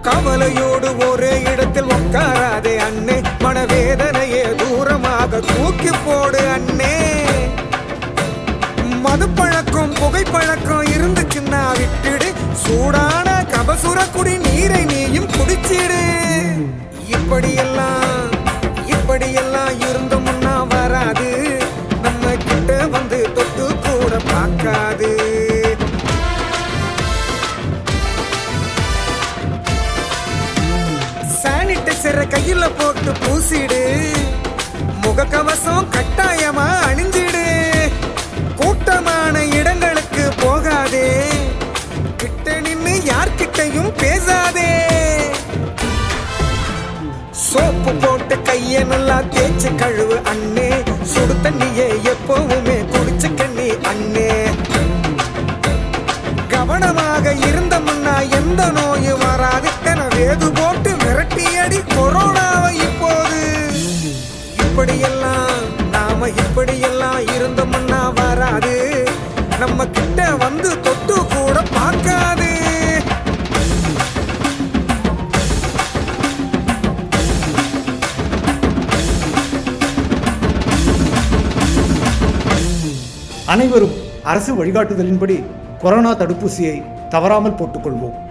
கவலையோடு ஒரே இடத்தில் உட்காராதே அண்ணே மனவேதனையே தூரமாக தூக்கி போடு அண்ணே மதுப்பழக்கம் புகைப்பழக்கம் இருந்துச்சுன்னா விட்டுடு சூடான கபசுர குடி நீரை நீயும் குடிச்சிடு இப்படியெல்லாம் இப்படியெல்லாம் இருந்த முன்னா வராது நம்ம கிட்ட வந்து தொட்டு கூட பார்க்காது சானிடைசரை கையில போட்டு பூசிடு முகக்கவசம் கட்டாயமா அணிஞ்சிடு கூட்டமான இடங்களுக்கு போகாதே கிட்ட நின்னு யார்கிட்டயும் பேசாதே சோப்பு போட்டு கைய நல்லா தேய்ச்சு கழுவு அண்ணே சுடு தண்ணியே எப்பவுமே குடிச்சு கண்ணி அண்ணே கவனமாக இருந்தோம்னா எந்த நோயும் வராது என வேது போட்டு விரட்டி அடி கொரோனாவை இப்போது இப்படியெல்லாம் நாம இப்படியெல்லாம் இருந்தோம்னா வராது நம்ம கிட்ட வந்து தொட்டு கூட பார்க்காது அனைவரும் அரசு வழிகாட்டுதலின்படி கொரோனா தடுப்பூசியை தவறாமல் போட்டுக்கொள்வோம்